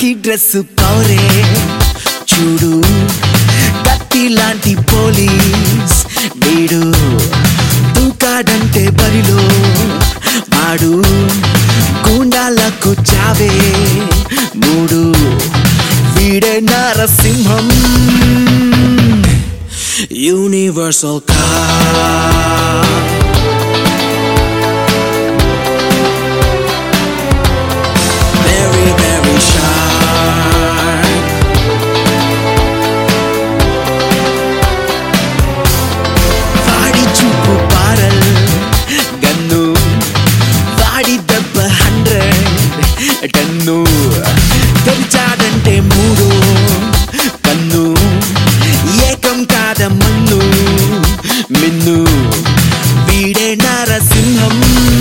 కాకి డ్రెస్ పౌరే చూడు కత్తి లాంటి పోలీస్ వీడు దూకాడంటే బరిలో వాడు గూండాలకు చావే మూడు వీడే Narasimham universal car very, very sharp. వాడి చూపు పారల్ గన్ను వాడి దెబ్బ హండ్రెడ్ టన్ను తెరిచాడంటే మూడు కన్ను ఏకం కాద మన్ను మిన్ను వీడే Narasimham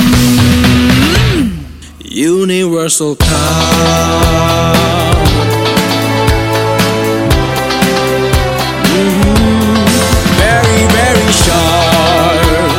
Universal car. Mhm. Very, very sharp.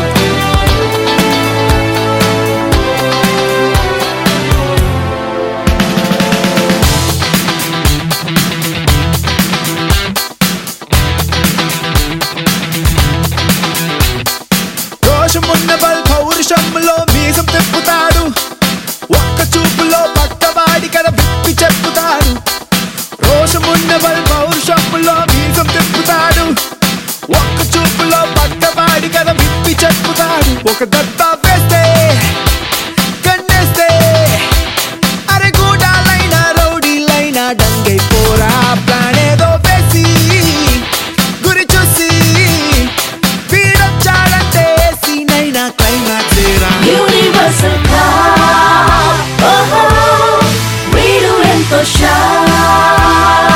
రోషమున్న బల్ పౌరుషంలో మీసం తిప్పుతాడు ఒక్క చూపులో పక్కవాడి కథ విప్పి చెప్పుతాడు రోషమున్న బల్ పౌరుషంలో మీసం తిప్పుతాడు ఒక్క చూపులో పక్కవాడి కథ విప్పి చెప్పుతాడు ఒక దత్త వేస్తే కన్నేస్తే అరే గూడాలైనా రౌడీలైనా డంగై పోరా ప్లాన్ ఏదో వేసి గురి చూసి వీడొచ్చాడంటే సీనైనా క్లైమాక్స్ రా Universal Car. Oh, వీడు ఎంతో sharp.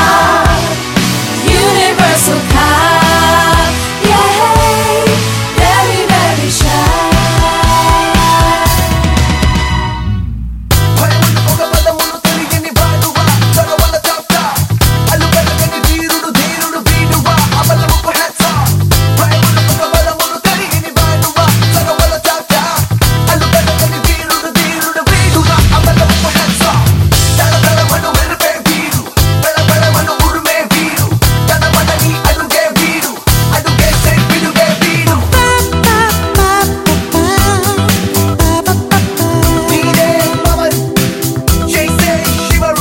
Universal Car. Yay, very, very sharp. భయమున్న పొగ పదములు తెలియని వాడువా చొరవల చాప్టా అల్లు పెరగని వీరుడు ధీరుడు వీడువా అబలముకు హెడ్స్ ఆఫ్ భయమున్న పొగ పదములు తెలియని వాడువా చొరవల చాప్టా అల్లు పెరగని వీరుడు ధీరుడు వీడువా అబలముకు హెడ్స్ ఆఫ్ తన తలమను వెరుపే వీడు బెల బెలమను ఉరుమే వీడు తన మనని అడుగే వీడు అడుగేసే పిడుగే వీడు నీడే పవన్ చేసే శివరు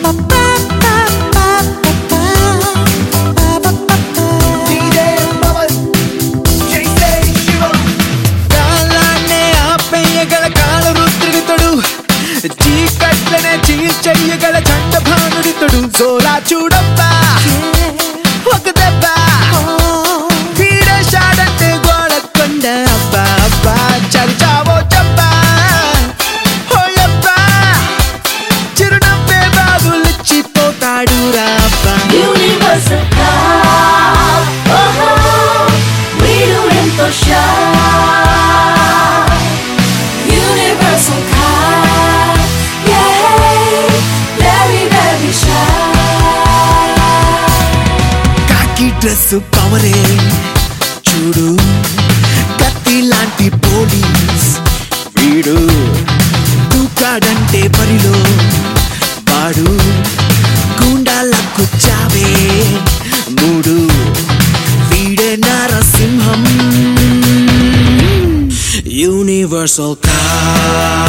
నీడే పవన్ చేసే శివరు కాలాన్నే ఆపేయగల కాల రుద్రుడితడు చీకట్లనే చీల్చెయ్యగల చండభానుడితడు జోలా చూడబ్బా ఒక దెబ్బ వీడేశాడంటే గోడ కొండ అబ్బా అబ్బా చరిచావో చెప్పా ఓయబ్బా చిరునవ్వే బాబులిచ్చిపోతాడు రా అబ్బా Universal Car. Oh, వీడు ఎంతో sharp. Universal Car. Yay, very, very sharp. కాకి డ్రెస్ పవరే చూడు కత్తి లాంటి పోలీస్ వీడు దూకాడంటే బరిలో వాడు గుండాలకు చావే మూడు వీడే నరసింహం యూనివర్సల్ కార్